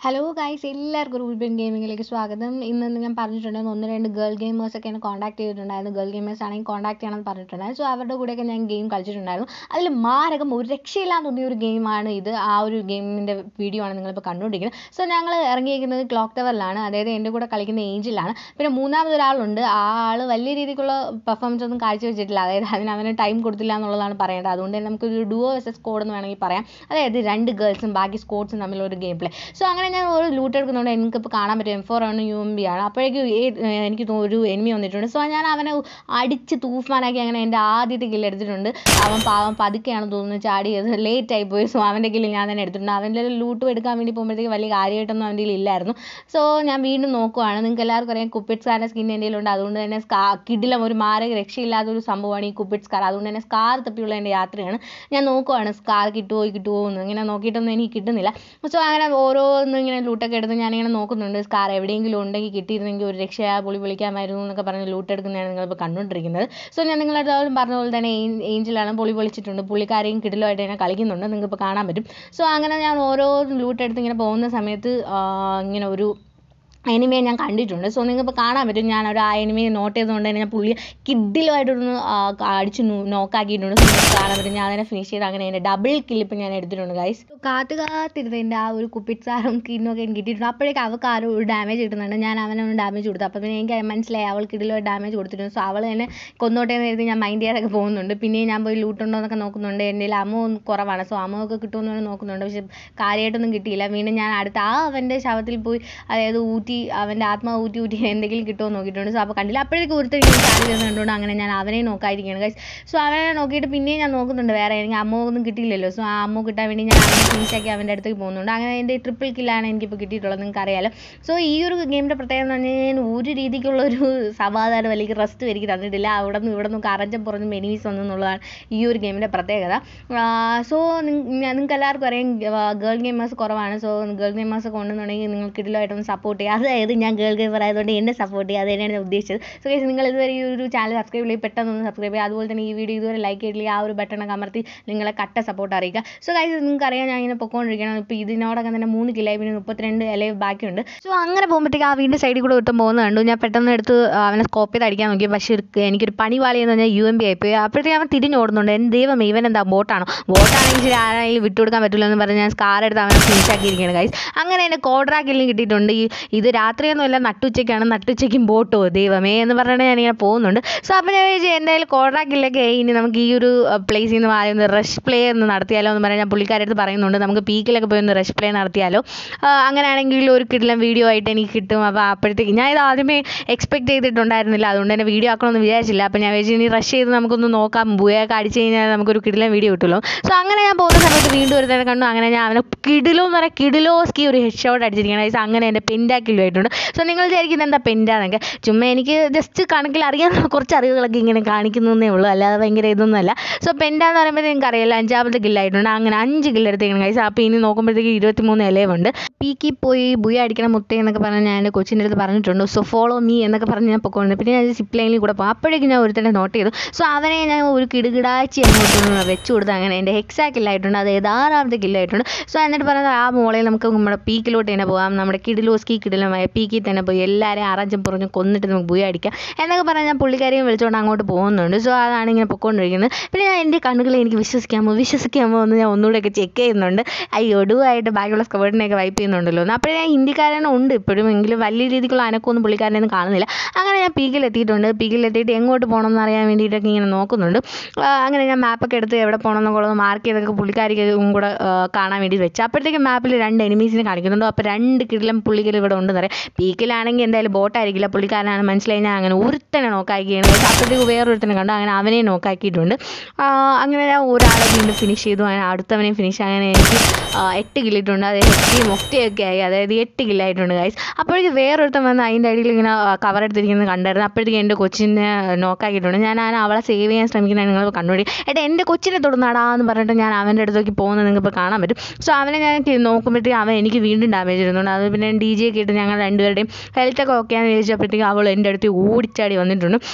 Hello guys എല്ലാവർക്കും Rubin ഗെയിമിങ്ങിലേക്ക് സ്വാഗതം ഇന്ന് ഞാൻ പറഞ്ഞിട്ടുണ്ടായിരുന്നു ഒന്ന് രണ്ട് ഗേൾ ഗെയിമേഴ്സൊക്കെ എന്നെ കോൺടാക്ട് ചെയ്തിട്ടുണ്ടായിരുന്നു ഗേൾ ഗെയിമേഴ്സ് ആണെങ്കിൽ കോൺടാക്ട് ചെയ്യണമെന്ന് പറഞ്ഞിട്ടുണ്ടായിരുന്നു സോ അവരുടെ കൂടെയൊക്കെ ഞാൻ ഗെയിം കളിച്ചിട്ടുണ്ടായിരുന്നു അതിൽ മാരകം ഒരു രക്ഷയില്ലാന്ന് തോന്നിയ ഒരു ഗെയിമാണ് ഇത് ആ ഒരു ഗെയിമിൻ്റെ വീഡിയോ ആണ് നിങ്ങളിപ്പോൾ കണ്ടുകൊണ്ടിരിക്കുന്നത് സോ ഞങ്ങൾ ഇറങ്ങിയിരിക്കുന്നത് ക്ലോക്ക് ടവറിലാണ് അതായത് എൻ്റെ കൂടെ കളിക്കുന്ന ഏഞ്ചിലാണ് പിന്നെ മൂന്നാമത് ഒരാളുണ്ട് ആ ആൾ വലിയ രീതിക്കുള്ള പെർഫോമൻസ് ഒന്നും കാഴ്ചവെച്ചിട്ടില്ല അതായത് അതിന് അവന് ടൈം കൊടുത്തില്ല എന്നുള്ളതാണ് പറയേണ്ടത് അതുകൊണ്ട് തന്നെ നമുക്കൊരു ഡുവോ എസ് സ്കോഡ് എന്ന് വേണമെങ്കിൽ പറയാം അതായത് രണ്ട് ഗേൾസും ബാക്കി സ്കോഡ്സും തമ്മിലുള്ള ഒരു ഗെയിം പ്ലേ സോ അങ്ങനെ ഞാൻ ഒരു ലൂട്ട് എടുക്കുന്നുണ്ട് എനിക്കിപ്പോൾ കാണാൻ പറ്റും എം ഫോർ ആണ് യു എം ബി ആണ് അപ്പോഴേക്കും എനിക്ക് തോ- ഒരു എനിമി വന്നിട്ടുണ്ട് സോ ഞാൻ അവനെ അടിച്ച് തൂഫാനാക്കി അങ്ങനെ എൻ്റെ ആദ്യത്തെ കില്ല് എടുത്തിട്ടുണ്ട് അവൻ പാവം പതുക്കെയാണ് തോന്നുന്നു ചാടിയത് ലേറ്റ് ആയി പോയി സോ അവൻ്റെ കില്ല് ഞാൻ തന്നെ എടുത്തിട്ടുണ്ട് അവൻ്റെ ലൂട്ടും എടുക്കാൻ വേണ്ടി പോകുമ്പോഴത്തേക്ക് വലിയ കാര്യമായിട്ടൊന്നും അവൻ്റെ കയ്യിൽ ഇല്ലായിരുന്നു സോ ഞാൻ വീണ്ടും നോക്കുവാണ് നിങ്ങൾക്ക് എല്ലാവർക്കും അറിയാം കുപ്പിറ്റ്സ് കാറിൻ്റെ സ്കിൻ എൻ്റെ കയ്യിലുണ്ട് അതുകൊണ്ട് തന്നെ സ്കാ കിടിലം ഒരു മാരക രക്ഷയില്ലാത്ത ഒരു സംഭവമാണ് ഈ കുപ്പിറ്റ്സ് കാർ അതുകൊണ്ട് തന്നെ സ്കാർ തപ്പിയുള്ള എൻ്റെ യാത്രയാണ് ഞാൻ നോക്കുവാണ് സ്കാർ കിട്ടുമോ കിട്ടുമോ എന്ന് ഇങ്ങനെ നോക്കിയിട്ടൊന്നും എനിക്ക് കിട്ടുന്നില്ല സോ അങ്ങനെ ഓരോന്നും ഇങ്ങനെ ലൂട്ടൊക്കെ എടുത്ത് ഞാനിങ്ങനെ നോക്കുന്നുണ്ട് സ്കാർ എവിടെയെങ്കിലും ഉണ്ടെങ്കിൽ കിട്ടിയിരുന്നെങ്കിൽ ഒരു രക്ഷ പൊളി പൊളിക്കാമായിരുന്നു എന്നൊക്കെ പറഞ്ഞ് ലൂട്ട് എടുക്കുന്നതാണ് നിങ്ങളിപ്പോൾ കണ്ടുകൊണ്ടിരിക്കുന്നത് സോ ഞാൻ നിങ്ങളെ പറഞ്ഞ പോലെ തന്നെ ഏഞ്ചിലാണ് പൊളി പൊളിച്ചിട്ടുണ്ട് പുള്ളിക്കാരെയും കിടിലുമായിട്ട് തന്നെ കളിക്കുന്നുണ്ട് നിങ്ങൾക്ക് ഇപ്പോൾ കാണാൻ പറ്റും സോ അങ്ങനെ ഞാൻ ഓരോ ലൂട്ട് എടുത്ത് ഇങ്ങനെ പോകുന്ന സമയത്ത് ആ, ഇങ്ങനെ ഒരു എനിമിയെ ഞാൻ കണ്ടിട്ടുണ്ട് സോ നിങ്ങൾക്ക് ഇപ്പോൾ കാണാൻ പറ്റും ഞാൻ ഒരു ആ എനിമിയെ നോട്ട് ചെയ്തുകൊണ്ട് തന്നെ ഞാൻ പുള്ളിയെ കിഡിലുമായിട്ടൊന്ന് ആ, ക- അടിച്ച് നോക്കാക്കിയിട്ടുണ്ട് സോ നിങ്ങൾക്ക് കാണാൻ പറ്റും ഞാൻ അതിനെ ഫിനിഷ് ചെയ്ത് അങ്ങനെ എൻ്റെ ഡബിൾ കില്ലിപ്പോൾ ഞാൻ എടുത്തിട്ടുണ്ട് ഗൈസ് കാത്ത് കാത്തിരുന്നതിൻ്റെ ആ ഒരു കുപ്പിച്ചാറും കിന്നൊക്കെ എനിക്ക് കിട്ടിയിട്ടുണ്ട് അപ്പോഴേക്കും അവൾക്ക് ആരും ഒരു ഡാമേജ് കിട്ടുന്നുണ്ട് ഞാൻ അവനൊന്ന് ഡാമേജ് കൊടുത്തു അപ്പോൾ പിന്നെ എനിക്ക് മനസ്സിലായി അവൾ കിടിലോ ഡാമേജ് കൊടുത്തിട്ടുണ്ട് സോ അവൾ തന്നെ കൊന്നോട്ടെ എന്ന് കരുതി ഞാൻ മൈൻഡ് ചെയ്യാതൊക്കെ പോകുന്നുണ്ട് പിന്നെയും ഞാൻ പോയി ലൂട്ടുണ്ടോ എന്നൊക്കെ നോക്കുന്നുണ്ട് എൻ്റെ കയ്യിൽ അമ്മ ഒന്ന് കുറവാണ് സോ അമ്മ ഒക്കെ കിട്ടുമെന്ന് നോക്കുന്നുണ്ട് പക്ഷെ കാര്യമായിട്ടൊന്നും കിട്ടിയില്ല വീണ്ടും ഞാൻ അടുത്ത ആ അവൻ്റെ ശവത്തിൽ പോയി അതായത് ഊറ്റി അവൻ്റെ ആത്മാവ് ഊറ്റി ഊറ്റി എന്തെങ്കിലും കിട്ടുമോ എന്ന് നോക്കിയിട്ടുണ്ട് സോ അപ്പോൾ കണ്ടില്ല അപ്പോഴേക്കും ഒരുത്തർ ഇങ്ങനെ ചാടി വരുന്നത് കണ്ടുകൊണ്ട് അങ്ങനെ ഞാൻ അവനെ നോക്കാതിരിക്കുകയാണ് ഗൈസ് സോ അവനെ നോക്കിയിട്ട് പിന്നെയും ഞാൻ നോക്കുന്നുണ്ട് വേറെ എനിക്ക് അമ്മ ഒന്നും കിട്ടിയില്ലല്ലോ സോ ആ അമ്മ കിട്ടാൻ വേണ്ടി ഞാൻ അവനെ ഫിനിഷാക്കി അവൻ്റെ അടുത്തേക്ക് പോകുന്നുണ്ട് അങ്ങനെ എൻ്റെ ട്രിപ്പിൾ കില്ലാണ് എനിക്കിപ്പോൾ കിട്ടിയിട്ടുള്ളത് നിങ്ങൾക്ക് അറിയാലോ സോ ഈ ഒരു ഗെയിമിൻ്റെ പ്രത്യേകത എന്ന് പറഞ്ഞു കഴിഞ്ഞാൽ ഒരു രീതിക്കുള്ള ഒരു സമാധാനം അല്ലെങ്കിൽ റെസ്റ്റ് എനിക്ക് തന്നിട്ടില്ല അവിടെ നിന്ന് ഇവിടെ നിന്ന് കറഞ്ചം പുറഞ്ഞും എനിമീസ് വന്നു എന്നുള്ളതാണ് ഈ ഒരു ഗെയിമിൻ്റെ പ്രത്യേകത സോ നിങ്ങൾക്ക് എല്ലാവർക്കും അറിയാം ഗേൾ ഗെയിമേഴ്സ് കുറവാണ് സോ ഗേൾ ഗെയിമേഴ്സ് ഒക്കെ ഉണ്ടെന്നുണ്ടെങ്കിൽ നിങ്ങൾ കിടിലായിട്ടൊന്ന് സപ്പോർട്ട് ചെയ്യുക അതായത് ഞാൻ ഗേൾ ഗെയിമർ ആയതുകൊണ്ട് എന്നെ സപ്പോർട്ട് ചെയ്യുക അത് തന്നെയാണ് ഞാൻ ഉദ്ദേശിച്ചത് സോ ഗൈസ് നിങ്ങൾ ഇതുവരെ ഈ ഒരു ചാനൽ സബ്സ്ക്രൈബ് ചെയ്യും പെട്ടെന്ന് ഒന്ന് സബ്സ്ക്രൈബ് ചെയ്യുക അതുപോലെ തന്നെ ഈ വീഡിയോ ഇതുവരെ ലൈക്ക് ചെയ്തില്ലെങ്കിൽ ആ ഒരു ബട്ടണൊക്കെ അമർത്തി നിങ്ങളെ കട്ട സപ്പോർട്ട് അറിയിക്കുക സോ ഗൈസ് നിങ്ങൾക്ക് അറിയാം ഞാൻ ഇങ്ങനെ പൊക്കോണ്ടിരിക്കണം ഇപ്പോൾ ഇതിനോടൊക്കെ തന്നെ മൂന്ന് കിലായി പിന്നെ മുപ്പത്തിരണ്ട് ഇല ബാക്കിയുണ്ട് സോ അങ്ങനെ പോകുമ്പോഴത്തേക്ക് ആ വീടിൻ്റെ സൈഡിൽ കൂടെ ഒരുത്തം പോകുന്നത് കണ്ടു ഞാൻ പെട്ടെന്ന് എടുത്ത് അവനെ സ്കോപ്പ് ചെയ്ത് അടിക്കാൻ നോക്കി പക്ഷേ ഒരു- എനിക്കൊരു പണി പാളി എന്ന് പറഞ്ഞാൽ യു എം ബി ആയിപ്പോയി അപ്പോഴത്തേക്ക് അവൻ തിരിഞ്ഞ് ഓടുന്നുണ്ട് എൻ്റെ ദൈവം ഇവൻ എന്താ ബോട്ടാണോ ബോട്ടാണെങ്കിൽ ശരി ആരായാലും വിട്ടുകൊടുക്കാൻ പറ്റില്ല എന്ന് പറഞ്ഞ് ഞാൻ സ്കാർ എടുത്ത് അവനെ ഫിനിഷ് ആക്കിയിരിക്കുകയാണ് ഗൈസ് അങ്ങനെ എൻ്റെ കോഡ്രാ കില്ലും കിട്ടിയിട്ടുണ്ട് ഈ ഇത് രാത്രിയൊന്നുമല്ല നട്ടുച്ചയ്ക്കാണ് നട്ടുച്ചയ്ക്കും ബോട്ടോ ദൈവമേ എന്ന് പറഞ്ഞിട്ട് ഞാനിങ്ങനെ പോകുന്നുണ്ട് സോ അപ്പോൾ ഞാൻ വിചാരിച്ചു എന്തായാലും കോഡ്രാ കില്ലൊക്കെ ഇനി നമുക്ക് ഈ ഒരു പ്ലേസിൽ നിന്ന് മാറി ഒന്ന് റഷ് പ്ലേ ഒന്ന് നടത്തിയാലോ എന്ന് പറഞ്ഞാൽ ഞാൻ പുള്ളിക്കാരുടെ അടുത്ത് പറയുന്നുണ്ട് നമുക്ക് പീക്കിലൊക്കെ പോയി ഒന്ന് റഷ് പ്ലേ നടത്തിയാലോ ആ, അങ്ങനെയാണെങ്കിൽ ഒരു കിടിലം വീഡിയോ ആയിട്ട് എനിക്ക് കിട്ടും അപ്പോൾ അപ്പോഴത്തേക്ക് ഞാൻ ഇത് ആദ്യമേ എക്സ്പെക്ട് ചെയ്തിട്ടുണ്ടായിരുന്നില്ല അതുകൊണ്ട് തന്നെ വീഡിയോ ആക്കണമെന്ന് വിചാരിച്ചില്ല അപ്പോൾ ഞാൻ വിചാരിച്ചു ഇനി റഷ് ചെയ്ത് നമുക്കൊന്ന് നോക്കാം ബുയൊക്കെ അടിച്ച് കഴിഞ്ഞാൽ നമുക്കൊരു കിടിലം വീഡിയോ കിട്ടുമല്ലോ സോ അങ്ങനെ ഞാൻ പോകുന്ന സമയത്ത് വീണ്ടും ഒരു തന്നെ കണ്ടു അങ്ങനെ ഞാൻ അവനെ കിടിലോ എന്ന് പറയാം കിടിലോസ്കി ഒരു ഹെഡ് ഷോട്ട് അടിച്ചിരിക്കുകയാണ് Guys, അങ്ങനെ എൻ്റെ പെൻറ്റാക്കിലും ആയിട്ടുണ്ട് സോ നിങ്ങൾ വിചാരിക്കുന്നത് എന്താ പെൻറ്റാന്നൊക്കെ ചുമ്മാ എനിക്ക് ജസ്റ്റ് കണക്കിൽ അറിയാവുന്ന കുറച്ച് അറിവുകളൊക്കെ ഇങ്ങനെ കാണിക്കുന്നതേ ഉള്ളൂ അല്ലാതെ ഭയങ്കര ഇതൊന്നുമല്ല സോ പെൻറ്റാന്ന് പറയുമ്പോൾ നിങ്ങൾക്ക് അറിയാലോ അഞ്ചാമത്തെ കില്ലായിട്ടുണ്ട് അങ്ങനെ അഞ്ച് കില്ലെടുത്തേക്കണം കൈസ് അപ്പോൾ ഇനി നോക്കുമ്പോഴത്തേക്ക് ഇരുപത്തിമൂന്ന് ഇലയുണ്ട് പീക്കി പോയി ബുയ അടിക്കണം മുത്തേ എന്നൊക്കെ പറഞ്ഞ് ഞാൻ എൻ്റെ കൊച്ചിൻ്റെ അടുത്ത് പറഞ്ഞിട്ടുണ്ട് സോ ഫോളോ മീ എന്നൊക്കെ പറഞ്ഞ് ഞാൻ പൊക്കോണ്ട് പിന്നെ ഞാൻ സിപ്പ് ലൈനിൽ കൂടെ പോകും അപ്പോഴേക്കും ഞാൻ ഒരുത്തനെ നോട്ട് ചെയ്തു സോ അവനെ ഞാൻ ഒരു കിടുകിടാച്ചി അങ്ങോട്ട് വെച്ച് കൊടുത്ത് അങ്ങനെ എൻ്റെ ഹെക്സാ കില്ലായിട്ടുണ്ട് അത് ഏതാറാമത്തെ കില്ലായിട്ടുണ്ട് സോ എന്നിട്ട് പറഞ്ഞത് ആ മോളെ നമുക്ക് നമ്മുടെ പീക്കിലോട്ട് തന്നെ പോകാം നമ്മുടെ കിടിലോസ്കി കിടിലമായ പീക്കിൽ തന്നെ പോയി എല്ലാവരെയും അറഞ്ചും പുറഞ്ഞും കൊന്നിട്ട് നമുക്ക് ബുയ അടിക്കാം എന്നൊക്കെ പറഞ്ഞ് ഞാൻ പുള്ളിക്കാരെയും വിളിച്ചുകൊണ്ട് അങ്ങോട്ട് പോകുന്നുണ്ട് സോ അതാണ് ഇങ്ങനെ പൊക്കോണ്ടിരിക്കുന്നത് പിന്നെ ഞാൻ എൻ്റെ കണ്ണുകളെ എനിക്ക് വിശ്വസിക്കാമോ വിശ്വസിക്കാമോ എന്ന് ഞാൻ ഒന്നുകൂടെയൊക്കെ ചെക്ക് ചെയ്യുന്നുണ്ട് ഈ ഒടുവായിട്ട് ബാക്കിയുള്ള സ്കവേർഡിനെയൊക്കെ വൈപ്പ് ചെയ്യുന്നുണ്ടല്ലോ എന്ന് അപ്പോഴേ ഞാൻ ഹിന്ദിക്കാരനെ ഉണ്ട് ഇപ്പോഴും എങ്കിലും വലിയ രീതിക്കുള്ള അനക്കമൊന്നും പുള്ളിക്കാരനെ ഒന്നും കാണുന്നില്ല അങ്ങനെ ഞാൻ പീക്കിൽ എത്തിയിട്ടുണ്ട് പീക്കിൽ എത്തിയിട്ട് എങ്ങോട്ട് പോകണം എന്ന് അറിയാൻ വേണ്ടിയിട്ടൊക്കെ ഇങ്ങനെ നോക്കുന്നുണ്ട് ആ, അങ്ങനെ ഞാൻ മാപ്പൊക്കെ എടുത്ത് എവിടെ പോകണം എന്നുള്ളത് മാർക്ക് ചെയ്തൊക്കെ പുള്ളിക്കാരിക്കും കൂടെ ആ, കാണാൻ വേണ്ടി വെച്ചു അപ്പോഴത്തേക്കും മാപ്പിൽ രണ്ട് എനിമീസിനെ കാണിക്കുന്നുണ്ട് അപ്പോൾ രണ്ട് കിടിലം പുള്ളിക്കൽ ഇവിടെ ഉണ്ടെന്ന് അറിയാം പീക്കിലാണെങ്കിൽ എന്തായാലും ബോട്ടായിരിക്കില്ല പുള്ളിക്കാരനാണ് മനസ്സിലായി ഞാൻ അങ്ങനെ ഒരുത്തനെ നോക്കാക്കിയാണ് അപ്പോഴത്തേക്ക് വേറൊരുത്തനെ കണ്ടു അങ്ങനെ അവനെ നോക്കാക്കിയിട്ടുണ്ട് ആ, അങ്ങനെ ഞാൻ ഒരാളെ വീണ്ടും ഫിനിഷ് ചെയ്തു അങ്ങനെ അടുത്തവനെയും ഫിനിഷ് അങ്ങനെ എനിക്ക് ആ, എട്ട് കില്ലിട്ടുണ്ട് അത് എട്ടിയും ഒറ്റയൊക്കെ ആയി അതായത് എട്ട് കില്ലായിട്ടുണ്ട് ഗൈസ് അപ്പോഴേക്ക് വേറൊരുത്തൻ വന്ന് അതിൻ്റെ അടിയിൽ ഇങ്ങനെ കവർ എടുത്തിരിക്കുന്നത് കണ്ടായിരുന്നു അപ്പോഴത്തേക്ക് എൻ്റെ കൊച്ചിനെ നോക്കാക്കിയിട്ടുണ്ട് ഞാൻ ആ അവളെ സേവ് ചെയ്യാൻ ശ്രമിക്കുന്നത് നിങ്ങൾ കണ്ടുപിടി ഏട്ടാ എൻ്റെ കൊച്ചിനെ തൊടുന്നാടാ എന്ന് പറഞ്ഞിട്ട് ഞാൻ അവൻ്റെ അടുത്തേക്ക് പോകുന്നത് നിങ്ങൾക്ക് ഇപ്പോൾ കാണാൻ പറ്റും സോ അവനെ ഞാൻ കി- നോക്കുമ്പോഴത്തേക്ക് അവൻ എനിക്ക് വീണ്ടും ഡാമേജ് ഇരുന്നുണ്ട് അത് പിന്നെ ഡി ജെ ഒക്കെ ഇട്ട് ഞങ്ങൾ രണ്ടുപേരുടെയും ഹെൽത്തൊക്കെ ഓക്കെ ആണെന്ന് ചോദിച്ചപ്പോഴത്തേക്ക് അവൾ എൻ്റെ അടുത്ത് ഓടിച്ചാടി വന്നിട്ടുണ്ട്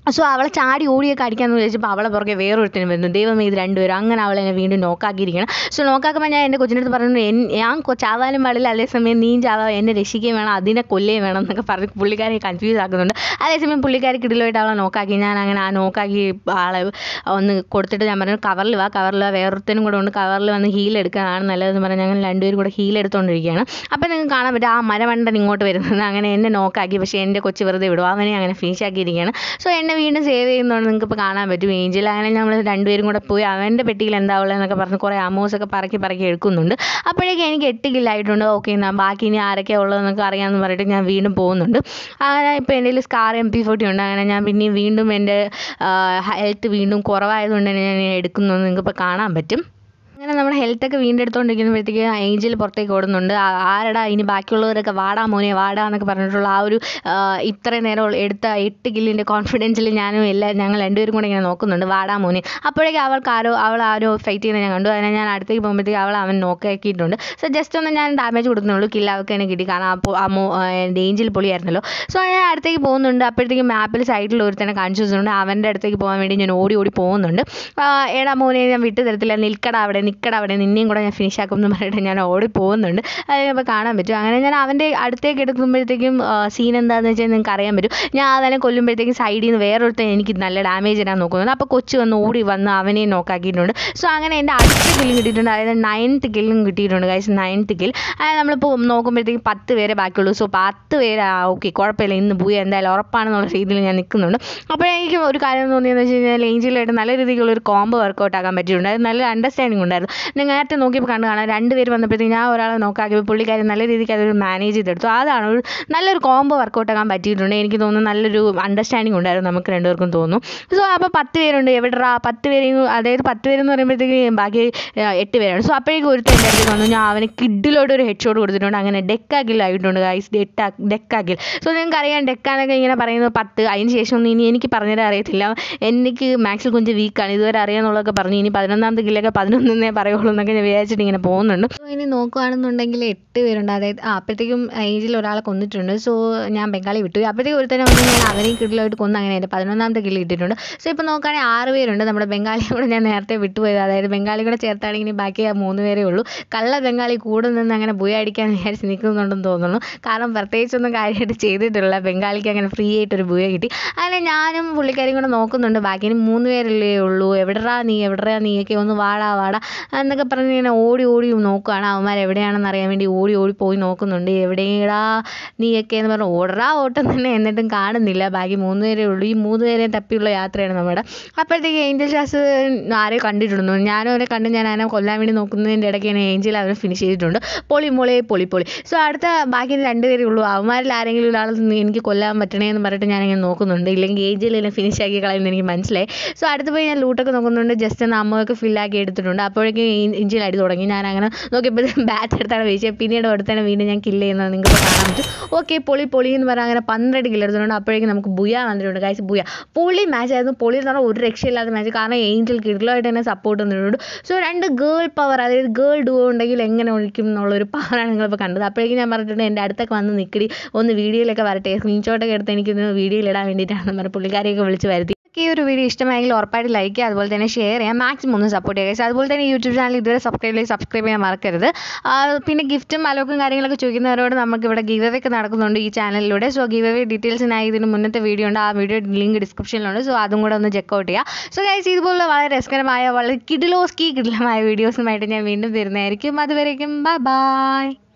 സോ അവളെ ചാടി ഓടിയൊക്കെ അടിക്കാമെന്ന് വിചാരിച്ചപ്പോൾ അവളെ പുറകെ വേറൊരുത്തനും വരുന്നു ദൈവമേ ഇത് രണ്ടുപേരും അങ്ങനെ അവളെ എന്നെ വീണ്ടും നോക്കാക്കിയിരിക്കണം സോ നോക്കാക്കുമ്പോൾ ഞാൻ എൻ്റെ കൊച്ചിൻ്റെ അടുത്ത് പറഞ്ഞു "എൻ- ഞാൻ കൊ- ചാവാനും പാടില്ല അതേസമയം നീ ചാവാ എന്നെ രക്ഷിക്കുകയും വേണം അതിനെ കൊല്ലുകയും വേണം എന്നൊക്കെ പറഞ്ഞ് പുള്ളിക്കാരെ കൺഫ്യൂസ് ആക്കുന്നുണ്ട് അതേസമയം പുള്ളിക്കാരി കിടിലുമായിട്ട് അവളെ നോക്കാക്കി ഞാൻ അങ്ങനെ ആ നോക്കാക്കി ആളെ ഒന്ന് കൊടുത്തിട്ട് ഞാൻ പറഞ്ഞു കവറിൽ വാ കവറിൽ വാ വേറൊരുത്തനും കൂടെ ഉണ്ട് കവറിൽ വന്ന് ഹീൽ എടുക്കാനാണ് നല്ലതെന്ന് പറഞ്ഞ് ഞങ്ങൾ രണ്ടുപേരും കൂടെ ഹീൽ എടുത്തുകൊണ്ടിരിക്കുകയാണ് അപ്പോൾ നിങ്ങൾക്ക് കാണാൻ പറ്റും ആ മരമണ്ടൻ ഇങ്ങോട്ട് വരുന്നത് അങ്ങനെ എന്നെ നോക്കാക്കി പക്ഷേ എൻ്റെ കൊച്ചു വെറുതെ വിടും അവനെ അങ്ങനെ ഫിനിഷ് ആക്കിയിരിക്കുകയാണ് സോ എന്നെ വീണ്ടും സേവ് ചെയ്യുന്നതുകൊണ്ട് നിങ്ങൾക്ക് ഇപ്പോൾ കാണാൻ പറ്റും ഏഞ്ചൽ അങ്ങനെ നമ്മൾ രണ്ടുപേരും കൂടെ പോയി അവൻ്റെ പെട്ടിയിൽ എന്താ ഉള്ളത് എന്നൊക്കെ പറഞ്ഞ് കുറേ അമോസ് ഒക്കെ പറക്കി പറക്കി എടുക്കുന്നുണ്ട് അപ്പോഴേക്കും എനിക്ക് എട്ട് കില്ലായിട്ടുണ്ട് ഓക്കെ എന്നാൽ ബാക്കി ഇനി ആരൊക്കെയാണ് ഉള്ളതെന്നൊക്കെ അറിയാമെന്ന് പറഞ്ഞിട്ട് ഞാൻ വീണ്ടും പോകുന്നുണ്ട് അങ്ങനെ ഇപ്പോൾ എൻ്റെ കയ്യിൽ സ്കാർ എം പി ഫോർട്ടി ഉണ്ട് അങ്ങനെ ഞാൻ പിന്നെയും വീണ്ടും എൻ്റെ ഹെൽത്ത് വീണ്ടും കുറവായതുകൊണ്ട് തന്നെ ഞാൻ എടുക്കുന്നു നിങ്ങൾക്ക് ഇപ്പോൾ കാണാൻ പറ്റും അങ്ങനെ നമ്മുടെ ഹെൽത്തൊക്കെ വീണ്ടെടുത്തുകൊണ്ടിരിക്കുമ്പോഴത്തേക്ക് ഏഞ്ചൽ പുറത്തേക്ക് ഓടുന്നുണ്ട് ആ- ആരെടാ ഇനി ബാക്കിയുള്ളവരൊക്കെ വാടാ മോനെ വാടാ എന്നൊക്കെ പറഞ്ഞിട്ടുള്ള ആ ഒരു ആ, ഇത്രയും നേരം ഉള്ള- എടുത്ത എട്ട് കില്ലിൻ്റെ കോൺഫിഡൻസിൽ ഞാനും എല്ലാ ഞങ്ങൾ രണ്ടുപേരും കൂടെ ഇങ്ങനെ നോക്കുന്നുണ്ട് വാടാ മോനെ അപ്പോഴേക്കും അവൾക്ക് ആരോ അവൾ ആരോ ഫൈറ്റ് ചെയ്യുന്നത് ഞാൻ കണ്ടു അതിനെ ഞാൻ അടുത്തേക്ക് പോകുമ്പോഴത്തേക്ക് അവൾ അവൻ നോക്കാക്കിയിട്ടുണ്ട് സോ ജസ്റ്റ് ഒന്ന് ഞാൻ ഡാമേജ് കൊടുക്കുന്നുള്ളൂ കില്ല് അവൾക്ക് തന്നെ കിട്ടി കാരണം അപ്പോൾ ആ മോ ഏഞ്ചൽ പൊളിയായിരുന്നല്ലോ സോ ഞാൻ അടുത്തേക്ക് പോകുന്നുണ്ട് അപ്പോഴത്തേക്കും മാപ്പിൽ സൈഡിൽ ഒരുത്തനെ കാണിച്ചു വെച്ചിട്ടുണ്ട് അവൻ്റെ അടുത്തേക്ക് പോകാൻ വേണ്ടി ഞാൻ ഓടി ഓടി പോകുന്നുണ്ട് ആ, എടാ മോനെ ഞാൻ വിട്ടു തരത്തില്ല നിൽക്കട അവിടെ നിൽക്കട അവിടെ നിന്നെയും കൂടെ ഞാൻ ഫിനിഷ് ആക്കും എന്ന് പറഞ്ഞിട്ട് ഞാൻ ഓടി പോകുന്നുണ്ട് അത് ഇപ്പോൾ കാണാൻ പറ്റും അങ്ങനെ ഞാൻ അവൻ്റെ അടുത്തേക്ക് എടുക്കുമ്പോഴത്തേക്കും സീൻ എന്താണെന്ന് വെച്ചാൽ നിങ്ങൾക്ക് അറിയാൻ പറ്റും ഞാൻ അവനെ കൊല്ലുമ്പോഴത്തേക്കും സൈഡിൽ നിന്ന് വേറൊരുത്തൻ എനിക്ക് നല്ല ഡാമേജ് ഇടാൻ നോക്കുന്നുണ്ട് അപ്പോൾ കൊച്ചു വന്ന് ഓടി വന്ന് അവനെയും നോക്കാക്കിയിട്ടുണ്ട് സോ അങ്ങനെ എൻ്റെ അടുത്ത കില്ലും കിട്ടിയിട്ടുണ്ട് അതായത് നയൻത്ത് കില്ലും കിട്ടിയിട്ടുണ്ട് ഗൈസ് നയൻത്ത് കിൽ അതായത് നമ്മളിപ്പോൾ നോക്കുമ്പോഴത്തേക്കും പത്ത് പേരെ ബാക്കിയുള്ളൂ സോ പത്ത് പേര് ഓക്കെ കുഴപ്പമില്ല ഇന്ന് പോയി എന്തായാലും ഉറപ്പാണെന്നുള്ള രീതിയിൽ ഞാൻ നിൽക്കുന്നുണ്ട് അപ്പോഴെനിക്ക് ഒരു കാര്യം തോന്നിയെന്ന് വെച്ച് കഴിഞ്ഞാൽ ഏഞ്ചലായിട്ട് നല്ല രീതിയിലുള്ള ഒരു കോംബോ വർക്കൗട്ട് ആക്കാൻ പറ്റിയിട്ടുണ്ട് അത് നല്ല അണ്ടർസ്റ്റാൻഡിങ് ഉണ്ടായിരുന്നു ഞാൻ നേരത്തെ നോക്കിയപ്പോൾ കണ്ടു കാണാം രണ്ട് പേര് വന്നപ്പോഴത്തേക്ക് ഞാൻ ഒരാളെ നോക്കാക്കിയപ്പോൾ പുള്ളിക്കാരി നല്ല രീതിക്ക് അതൊരു മാനേജ് ചെയ്തെടുത്തു അതാണ് ഒരു നല്ലൊരു കോംബോ വർക്കൗട്ട് ആക്കാൻ പറ്റിയിട്ടുണ്ട് എനിക്ക് തോന്നുന്നു നല്ലൊരു അണ്ടർസ്റ്റാൻഡിങ് ഉണ്ടായിരുന്നു നമുക്ക് രണ്ടുപേർക്കും തോന്നുന്നു സോ അപ്പോൾ പത്ത് പേരുണ്ട് എവിടെടാ പത്ത് പേര് അതായത് പത്ത് പേരെന്ന് പറയുമ്പോഴത്തേക്ക് ബാക്കി ആ, എട്ട് പേരാണ് സോ അപ്പോഴേക്കും ഒരുത്തൻ എൻ്റെ അടുത്ത് വന്നു ഞാൻ അവന് കിഡിലോട്ട് ഒരു ഹെഡ് ഷോട്ട് കൊടുത്തിട്ടുണ്ട് അങ്ങനെ ഡെക്കാക്കിൽ ആയിട്ടുണ്ട് ഗൈസ് ഡെറ്റാ ഡെക്കാക്കിൽ സോ നിങ്ങൾക്ക് അറിയാം ഡെക്കാന്നൊക്കെ ഇങ്ങനെ പറയുന്നത് പത്ത് അതിന് ശേഷം ഒന്നും ഇനി എനിക്ക് പറഞ്ഞുതരാൻ അറിയത്തില്ല എനിക്ക് മാത്സിൽ கொஞ்சம் വീക്കാണ് ഇതുവരെ അറിയാമെന്നുള്ളതൊക്കെ പറഞ്ഞു ഇനി പതിനൊന്നാമത്തെ കില്ലൊക്കെ പതിനൊന്നേ പറയുള്ളൂ എന്നൊക്കെ ഞാൻ വിചാരിച്ചിട്ട് ഇങ്ങനെ പോകുന്നുണ്ട് സോ ഇനി നോക്കുകയാണെന്നുണ്ടെങ്കിൽ എട്ട് പേരുണ്ട് അതായത് ആ അപ്പോഴത്തേക്കും ഏജിൽ ഒരാളെ കൊന്നിട്ടുണ്ട് സോ ഞാൻ ബംഗാളി വിട്ടു അപ്പോഴത്തേക്കും ഒരുത്തനെ വന്ന് ഞാൻ അവനെയും കിഡിലായിട്ട് കൊന്ന് അങ്ങനെ എൻ്റെ പതിനൊന്നാമത്തെ കില്ല് കിട്ടിയിട്ടുണ്ട് സോ ഇപ്പോൾ നോക്കുകയാണെങ്കിൽ ആറ് പേരുണ്ട് നമ്മുടെ ബംഗാളി കൂടെ ഞാൻ നേരത്തെ വിട്ടുപോയത് അതായത് ബംഗാളി കൂടെ ചേർത്താണെങ്കിൽ ഇനി ബാക്കി ആ മൂന്ന് പേരേ ഉള്ളൂ കള്ള ബംഗാളി കൂടെ നിന്ന് അങ്ങനെ ബുയ അടിക്കാൻ വിചാരിച്ച് നിൽക്കുന്നുണ്ടെന്ന് തോന്നുന്നു കാരണം പ്രത്യേകിച്ചൊന്നും കാര്യമായിട്ട് ചെയ്തിട്ടില്ല ബംഗാളിക്ക് അങ്ങനെ ഫ്രീ ആയിട്ടൊരു ബുയ കിട്ടി അങ്ങനെ ഞാനും പുള്ളിക്കാരിയും കൂടെ നോക്കുന്നുണ്ട് ബാക്കി ഇനി മൂന്ന് പേരല്ലേ ഉള്ളൂ എവിടെടാ നീ എവിടെടാ നീയൊക്കെ ഒന്ന് വാടാ വാടാ എന്നൊക്കെ പറഞ്ഞ് ഇങ്ങനെ ഓടി ഓടി നോക്കുകയാണ് അവന്മാർ എവിടെയാണെന്ന് അറിയാൻ വേണ്ടി ഓടി ഓടി പോയി നോക്കുന്നുണ്ട് എവിടെയാടാ നീയൊക്കെ എന്ന് പറഞ്ഞ് ഓടറാ ഓട്ടം തന്നെ എന്നിട്ടും കാണുന്നില്ല ബാക്കി മൂന്ന് പേരേ ഉള്ളൂ ഈ മൂന്ന് പേരെയും തപ്പിയുള്ള യാത്രയാണ് നമ്മുടെ അപ്പോഴത്തേക്ക് ഏഞ്ചൽ ഷാസ് ആരെയോ കണ്ടിട്ടുണ്ട് ഞാനും അവരെ കണ്ട് ഞാൻ അതിനെ കൊല്ലാൻ വേണ്ടി നോക്കുന്നതിൻ്റെ ഇടയ്ക്ക് ഞാൻ ഏഞ്ചൽ അവരെ ഫിനിഷ് ചെയ്തിട്ടുണ്ട് പൊളി മോളെ പൊളി പൊളി സോ അടുത്ത ബാക്കി രണ്ട് പേരേ ഉള്ളൂ അവന്മാരിൽ ആരെങ്കിലും ഒരാൾ എനിക്ക് കൊല്ലാൻ പറ്റണേ എന്ന് പറഞ്ഞിട്ട് ഞാനിങ്ങനെ നോക്കുന്നുണ്ട് ഇല്ലെങ്കിൽ ഏഞ്ചൽ എന്നെ ഫിനിഷ് ആക്കി കളയുന്നത് എനിക്ക് മനസ്സിലായി സോ അടുത്ത് പോയി ഞാൻ ലൂട്ടൊക്കെ നോക്കുന്നുണ്ട് ജസ്റ്റ് ഒന്ന് അമ്മയൊക്കെ ഫില്ലാക്കി എടുത്തിട്ടുണ്ട് അപ്പോഴേക്കും ഇഞ്ചിൽ അടി തുടങ്ങി ഞാൻ അങ്ങനെ നോക്കിയപ്പോഴത്തേക്കും ബാറ്റ് എടുത്താണ് വീശിയത് പിന്നീട് അടുത്താണ് വീണ്ടും ഞാൻ കില്ല് ചെയ്യുന്നത് നിങ്ങൾക്ക് കാണാൻ പറ്റും ഓക്കെ പൊളി പൊളി എന്ന് പറഞ്ഞാൽ അങ്ങനെ പന്ത്രണ്ട് കില്ല് എടുത്തിട്ടുണ്ട് അപ്പോഴേക്കും നമുക്ക് ബുയ വന്നിട്ടുണ്ട് കാഴ്ച ബുയ പൊളി മാച്ച് ആയിരുന്നു പൊളി എന്ന് പറഞ്ഞാൽ ഒരു രക്ഷയില്ലാത്ത മാച്ച് കാരണം ഏഞ്ചൽ കിഡിലായിട്ട് തന്നെ സപ്പോർട്ട് തന്നിട്ടുണ്ട് സോ രണ്ട് ഗേൾ പവർ അതായത് ഗേൾ ഡുവോ ഉണ്ടെങ്കിൽ എങ്ങനെ ഒഴിക്കും എന്നുള്ളൊരു പവറാണ് നിങ്ങളിപ്പോൾ കണ്ടത് അപ്പോഴേക്കും ഞാൻ പറഞ്ഞിട്ടുണ്ട് എൻ്റെ അടുത്തൊക്കെ വന്ന് നിൽക്കടി ഒന്ന് വീഡിയോയിലൊക്കെ വരട്ടെ സ്ക്രീൻഷോട്ടൊക്കെ എടുത്ത് എനിക്കൊന്ന് വീഡിയോയിൽ ഇടാൻ വേണ്ടിയിട്ടാണ് പറഞ്ഞ് പുള്ളിക്കാരെയൊക്കെ വിളിച്ച് വരുത്തി ഈ ഒരു വീഡിയോ ഇഷ്ടമായെങ്കിൽ ഉറപ്പായിട്ട് ലൈക്ക് ചെയ്യുക അതുപോലെ തന്നെ ഷെയർ ചെയ്യാം മാക്സിമം ഒന്ന് സപ്പോർട്ട് ചെയ്യുക guys. അതുപോലെ തന്നെ യൂട്യൂബ് ചാനൽ ഇതുവരെ സബ്സ്ക്രൈബ് ചെയ്ത് സബ്സ്ക്രൈബ് ചെയ്യാൻ മറക്കരുത് ആ, പിന്നെ ഗിഫ്റ്റും അലോക്കും കാര്യങ്ങളൊക്കെ ചോദിക്കുന്നവരോട് നമുക്ക് ഇവിടെ ഗീവ് ഒക്കെ നടക്കുന്നുണ്ട് ഈ ചാനലിലൂടെ സോ ഗീവ് അവേ ഡീറ്റെയിൽസിനായി ഇതിന് മുന്നത്തെ വീഡിയോ ഉണ്ട് ആ വീഡിയോ ലിങ്ക് ഡിസ്ക്രിപ്ഷനിലുണ്ട് സോ അതും കൂടെ ഒന്ന് ചെക്കൗട്ട് ചെയ്യുക സോ ഗൈസ് ഇതുപോലുള്ള വളരെ രസകരമായ വളരെ കിഡിലോസ്കി കിഡിലമായ വീഡിയോസുമായിട്ട് ഞാൻ വീണ്ടും വരുന്നതായിരിക്കും അതുവരേക്കും ബൈ ബൈ